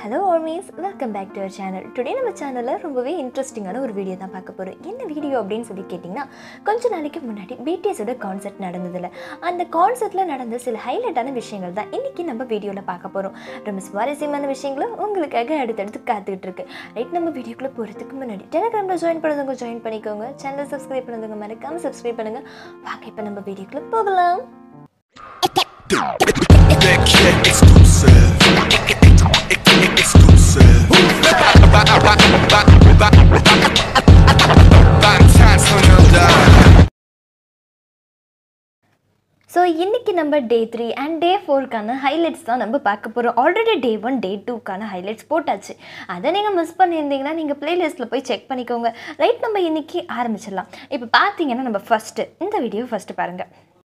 Hello armies welcome back to our channel today நம்ம சேனலில் ரொம்பவே இன்ட்ரெஸ்டிங்கான ஒரு வீடியோ தான் பார்க்க போகிறோம் என்ன வீடியோ அப்படின்னு சொல்லி கேட்டிங்கன்னா கொஞ்ச நாளைக்கு முன்னாடி பிடிஎஸோட கான்சர்ட் நடந்ததில்ல அந்த கான்சர்ட்டில் நடந்த சில ஹைலைட்டான விஷயங்கள் தான் இன்றைக்கி நம்ம வீடியோவில் பார்க்க போகிறோம் ரொம்ப சுவாரஸ்யமான விஷயங்களும் உங்களுக்காக அடுத்தடுத்து காத்துக்கிட்டு இருக்கு ரைட் நம்ம வீடியோக்குள்ளே போகிறதுக்கு முன்னாடி டெலிகிராமில் ஜாயின் பண்ணதுங்க ஜாயின் பண்ணிக்கோங்க சேனலை சப்ஸ்கிரைப் பண்ணதுங்க மறக்காமல் சப்ஸ்கிரைப் பண்ணுங்கள் வாங்க இப்போ நம்ம வீடியோக்குள்ளே போகலாம் That kid exclusive. Exclusive. Fantastic on that. So இன்றைக்கி நம்ம டே த்ரீ அண்ட் டே ஃபோருக்கான ஹைலைட்ஸ் தான் நம்ம பார்க்க போகிறோம் ஆல்ரெடி டே ஒன் டே டூக்கான ஹைலைட்ஸ் போட்டாச்சு அதை நீங்கள் மிஸ் பண்ணியிருந்தீங்கன்னா நீங்கள் ப்ளேலிஸ்ட்டில் போய் செக் பண்ணிக்கோங்க ரைட் நம்ம இன்றைக்கி ஆரம்பிச்சிடலாம் இப்போ பார்த்தீங்கன்னா நம்ம ஃபஸ்ட்டு இந்த வீடியோ ஃபஸ்ட்டு பாருங்கள்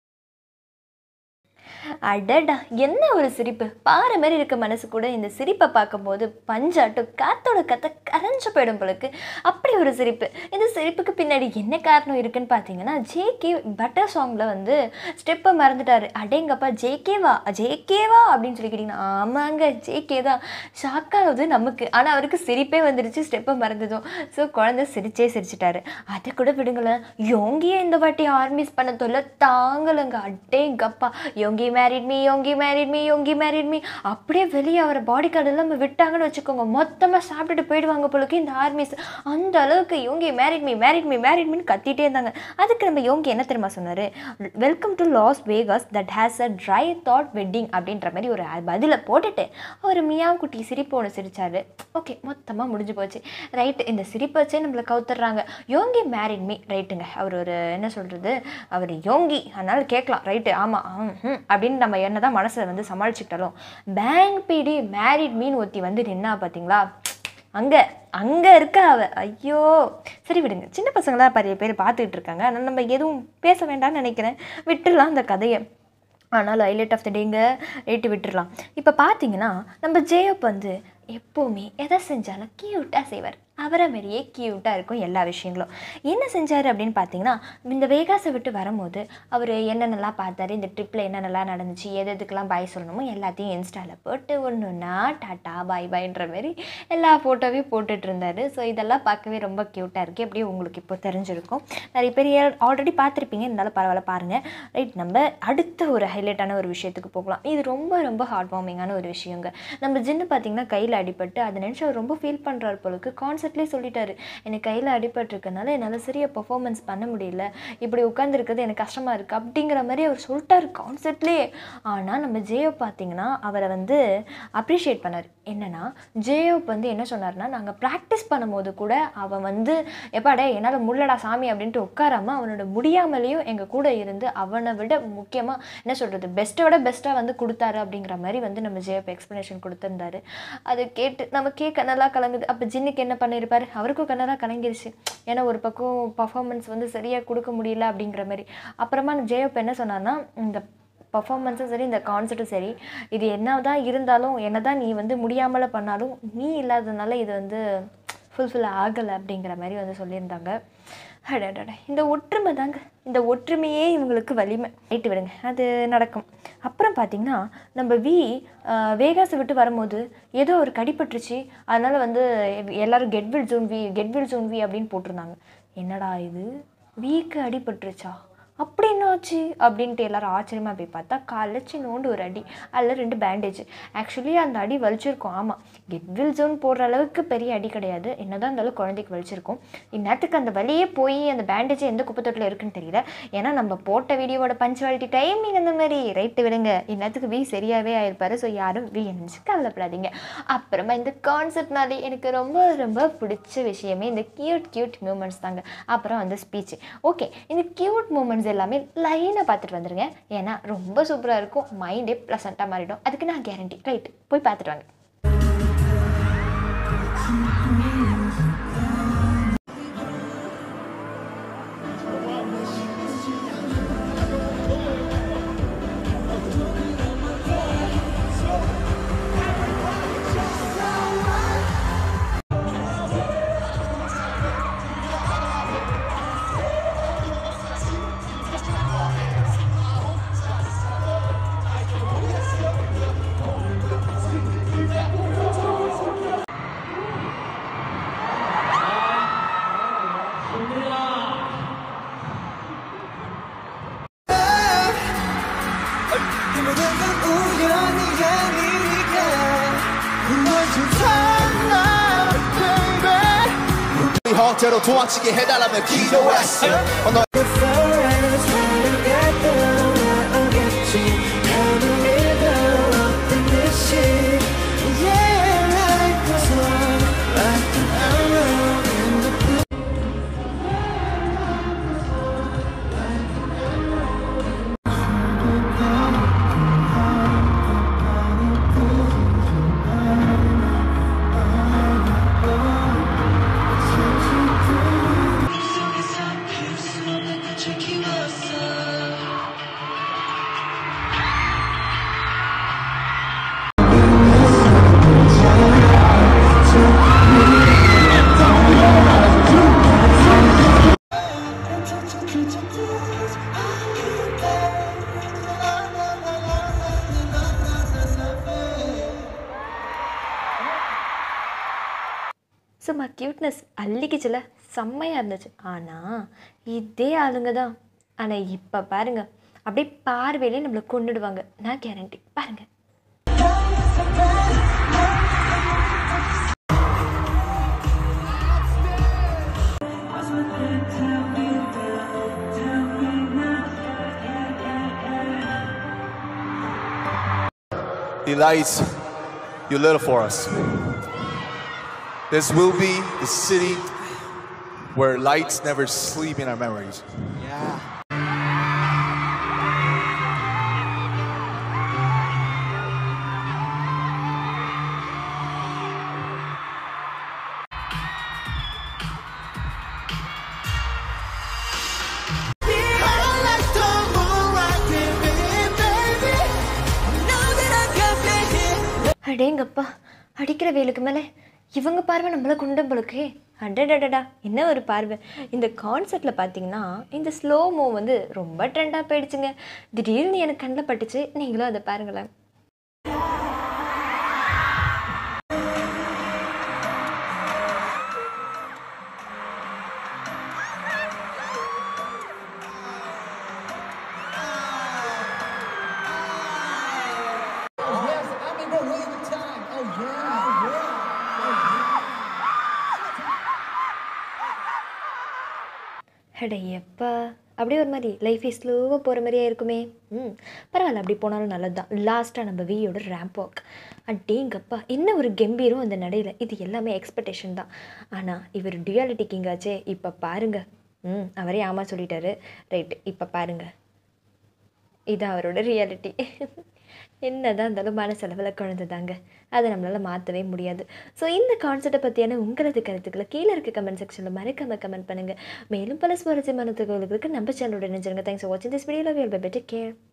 அடடா என்ன ஒரு சிரிப்பு பாறை மாதிரி இருக்க மனசு கூட இந்த சிரிப்பை பார்க்கும்போது பஞ்சாட்டு காத்தோட கத்தை கரைஞ்சு போயிடும் போலுக்கு அப்படி ஒரு சிரிப்பு இந்த சிரிப்புக்கு பின்னாடி என்ன காரணம் இருக்குன்னு பார்த்தீங்கன்னா ஜேகே பட்டர் சாங்கில் வந்து ஸ்டெப்பை மறந்துட்டாரு அடேங்கப்பா ஜேகேவா ஜேகேவா அப்படின்னு சொல்லி கேட்டிங்கன்னா ஆமாங்க ஜேகே தான் ஷாக்காகுது நமக்கு ஆனால் அவருக்கு சிரிப்பே வந்துருச்சு ஸ்டெப்பை மறந்ததும் ஸோ குழந்தை சிரிச்சே சிரிச்சிட்டாரு அதை கூட விடுங்களேன் யோங்கியை இந்த வாட்டி ஆர்மிஸ் பண்ண தொல்லை தாங்கலைங்க அடேங்கப்பா Yoongi married me Yoongi married me Yoongi married me அப்படியே வெளியே அவரை பாடி கார்டு எல்லாம் விட்டாங்கன்னு வச்சுக்கோங்க மொத்தமாக சாப்பிட்டுட்டு போயிடுவாங்க போலுக்கு இந்த ஆர்மிஸ் அந்த அளவுக்கு Yoongi married me married me married மீன்னு கத்திட்டே இருந்தாங்க அதுக்கு நம்ம யோங்கி என்ன தெரியுமா சொன்னார் welcome to Las Vegas that has a drive through wedding அப்படின்ற மாதிரி ஒரு பதிலை போட்டுட்டு அவர் மியாவ் குட்டி சிரிப்பு ஒன்று சிரிச்சாரு ஓகே மொத்தமாக முடிஞ்சு போச்சு ரைட்டு இந்த சிரிப்பை வச்சே நம்மளை கவுத்துறாங்க யோங்கி மேரிட் மீ ரைட்டுங்க அவர் ஒரு என்ன சொல்கிறது அவர் யோங்கி அதனால் கேட்கலாம் ரைட்டு ஆமாம் ம் அப்படின்னு நம்ம என்ன தான் மனசை வந்து சமாளிச்சுக்கிட்டாலும் பேங்க் பிடி மேரிட் மீன் ஒத்தி வந்து நின்னா பார்த்தீங்களா அங்கே அங்கே இருக்க அவ ஐயோ சரி விடுங்க சின்ன பசங்களாம் நிறைய பேர் பார்த்துக்கிட்டு இருக்காங்க அதனால் நம்ம எதுவும் பேச வேண்டாம்னு நினைக்கிறேன் விட்டுடலாம் அந்த கதையை ஆனால் ஹைலைட் ஆஃப் த டேங்க ரேட்டு விட்டுடலாம் இப்போ பார்த்தீங்கன்னா நம்ம ஜேயப் வந்து எப்போவுமே எதை செஞ்சாலும் க்யூட்டாக செய்வார் அவரை மாதிரியே க்யூட்டாக இருக்கும் எல்லா விஷயங்களும் என்ன செஞ்சார் அப்படின்னு பார்த்தீங்கன்னா இந்த வேகாஸை விட்டு வரும்போது அவர் என்னென்னலாம் பார்த்தாரு இந்த ட்ரிப்பில் என்னென்னலாம் நடந்துச்சு எது எதுக்கெல்லாம் பாய் சொல்லணுமோ எல்லாத்தையும் இன்ஸ்டாவில் போட்டு ஒன்று ஒன்றா டாட்டா பாய் பாய்ன்ற மாதிரி எல்லா ஃபோட்டோவையும் போட்டுட்டு இருந்தார் ஸோ இதெல்லாம் பார்க்கவே ரொம்ப க்யூட்டாக இருக்குது எப்படியும் உங்களுக்கு இப்போ தெரிஞ்சிருக்கும் நிறைய பேர் ஆல்ரெடி பார்த்துருப்பீங்க இருந்தாலும் பரவாயில்ல பாருங்கள் ரைட் நம்ம அடுத்த ஒரு ஹைலைட்டான ஒரு விஷயத்துக்கு போகலாம் இது ரொம்ப ரொம்ப ஹார்ட் வார்மிங்கான ஒரு விஷயங்க நம்ம ஜின்னு பார்த்தீங்கன்னா கையில் அடிபட்டு அதை நினச்சி அவர் ரொம்ப ஃபீல் பண்ணுறாரு போலுக்கு கான்சர்ட்லேயே சொல்லிட்டாரு எனக்கு கையில் அடிபட்டிருக்கனால என்னால் சரியாக பர்ஃபார்மன்ஸ் பண்ண முடியல இப்படி உட்காந்துருக்கிறது எனக்கு கஷ்டமாக இருக்குது அப்படிங்கிற மாதிரி அவர் சொல்லிட்டாரு கான்சர்ட்லேயே ஆனால் நம்ம ஜேயோ பார்த்தீங்கன்னா அவரை வந்து அப்ரிஷியேட் பண்ணார் என்னென்னா ஜேயோப் வந்து என்ன சொன்னார்னா நாங்கள் ப்ராக்டிஸ் பண்ணும்போது கூட அவன் வந்து எப்பாடே என்னால் முள்ளடா சாமி அப்படின்ட்டு உட்காராம அவனோட முடியாமலேயும் எங்கள் கூட இருந்து அவனை விட முக்கியமாக என்ன சொல்கிறது பெஸ்ட்டை விட பெஸ்ட்டாக வந்து கொடுத்தாரு அப்படிங்கிற மாதிரி வந்து நம்ம ஜேயோப் எக்ஸ்ப்ளனேஷன் கொடுத்துருந்தாரு அது கேட்டு நம்ம கேட்க நல்லா கலங்குது அப்போ ஜின்னுக்கு என்ன பண்ணியிருப்பார் அவருக்கும் கண்ணெல்லாம் கலங்கிருச்சு ஏன்னா ஒரு பக்கம் பர்ஃபார்மன்ஸ் வந்து சரியாக கொடுக்க முடியல அப்படிங்கிற மாதிரி அப்புறமா ஜேயோப் என்ன சொன்னார்னா இந்த பர்ஃபார்மன்ஸும் சரி இந்த கான்சர்ட்டும் சரி இது என்ன தான் இருந்தாலும் என்ன தான் நீ வந்து முடியாமல் பண்ணாலும் நீ இல்லாததுனால இது வந்து ஃபுல்ஃபில் ஆகலை அப்படிங்கிற மாதிரி வந்து சொல்லியிருந்தாங்க அடடட இந்த ஒற்றுமை தாங்க இந்த ஒற்றுமையே இவங்களுக்கு வலிமை ரைட்டு விடுங்க அது நடக்கும் அப்புறம் பார்த்திங்கன்னா நம்ம வி வேகாஸை விட்டு வரும்போது ஏதோ ஒரு கடிப்பட்டுருச்சு அதனால் வந்து எல்லோரும் கெட்வில் ஜோன் வி கெட்வில் ஜோன் வி அப்படின்னு போட்டிருந்தாங்க என்னடா இது வீக்கு அடிபட்டுருச்சா அப்படி என்னாச்சு அப்படின்ட்டு எல்லாரும் ஆச்சரியமாக போய் பார்த்தா காலைல சின்னோண்டு ஒரு அடி அதில் ரெண்டு பேண்டேஜ் ஆக்சுவலி அந்த அடி வலிச்சிருக்கும் ஆமாம் கெட்வில் ஜோன் போடுற அளவுக்கு பெரிய அடி கிடையாது என்னதான் இருந்தாலும் குழந்தைக்கு வலிச்சிருக்கும் இந்நேரத்துக்கு அந்த வலியே போய் அந்த பேண்டேஜ் எந்த குப்பத்தொட்டில் இருக்குன்னு தெரியல ஏன்னா நம்ம போட்ட வீடியோவோட பஞ்சுவாலிட்டி டைமிங் அந்த மாதிரி ரைட்டு விடுங்க இந்நேரத்துக்கு வி சரியாகவே ஆயிருப்பாரு ஸோ யாரும் வி நினச்சி கவலைப்படாதீங்க அப்புறமா இந்த கான்செப்ட்னாலே எனக்கு ரொம்ப ரொம்ப பிடிச்ச விஷயமே இந்த க்யூட் க்யூட் மூமெண்ட்ஸ் தாங்க அப்புறம் வந்து ஸ்பீச் ஓகே இந்த க்யூட் மூமெண்ட்ஸ் எல்லாமே லைனாக பார்த்துட்டு வந்துருங்க ஏன்னா ரொம்ப சூப்பராக இருக்கும் மைண்டே ப்ளசண்ட்டாக மாறிடும் அதுக்கு நான் கேரண்டி ரைட் போய் பார்த்துட்டு வாங்க 형태로 도망치게 해달라며 기도했어 어, 너 சும்மா க்யூட்னஸ் அள்ளிக்குச்சுல செம்மையாக இருந்துச்சு ஆனால் இதே ஆளுங்க தான் ஆனால் இப்போ பாருங்க அப்படியே பார்வையிலே நம்மளை கொண்டுடுவாங்க நான் கேரண்டி பாருங்க The lights you lit for us. This will be the city where lights never sleep in our memories. அடேங்கப்பா அடிக்கிற வேலுக்கு மேலே இவங்க பார்வை நம்மளை குண்டம் போலுக்கே அடடடடா என்ன ஒரு பார்வை இந்த கான்செப்டில் பார்த்தீங்கன்னா இந்த ஸ்லோ மூ வந்து ரொம்ப ட்ரெண்டாக போயிடுச்சுங்க திடீர்னு எனக்கு கண்ணில் பட்டுச்சு நீங்களும் அதை பாருங்களேன் அட எப்பா அப்படியே ஒரு மாதிரி லைஃபே ஸ்லோவாக போகிற மாதிரியே இருக்குமே ம் பரவாயில்ல அப்படி போனாலும் நல்லது தான் லாஸ்ட்டாக நம்ம வியோட ரேம்ப் வாக் அடேங்கப்பா என்ன ஒரு கம்பீரம் அந்த நடையில் இது எல்லாமே எக்ஸ்பெக்டேஷன் தான் ஆனால் இவர் டியூயாலிட்டி கிங்காச்சே இப்போ பாருங்க ம் அவரே ஆமாம் சொல்லிட்டாரு ரைட்டு இப்போ பாருங்க இது அவரோட ரியாலிட்டி என்னதான் இருந்தாலும் மனசளவில் குழந்தை தாங்க அதை நம்மளால் மாற்றவே முடியாது ஸோ இந்த கான்செப்டை பற்றியான உங்களது கருத்துக்களை கீழே இருக்க கமெண்ட் செக்ஷனில் மறக்காம கமெண்ட் பண்ணுங்கள் மேலும் பல சுவாரஸ்யமான தகவல்களுக்கு நம்ம சேனலோட நினைச்சிருங்க தேங்க்ஸ் ஃபார் வாட்சிங் this video love you bye better care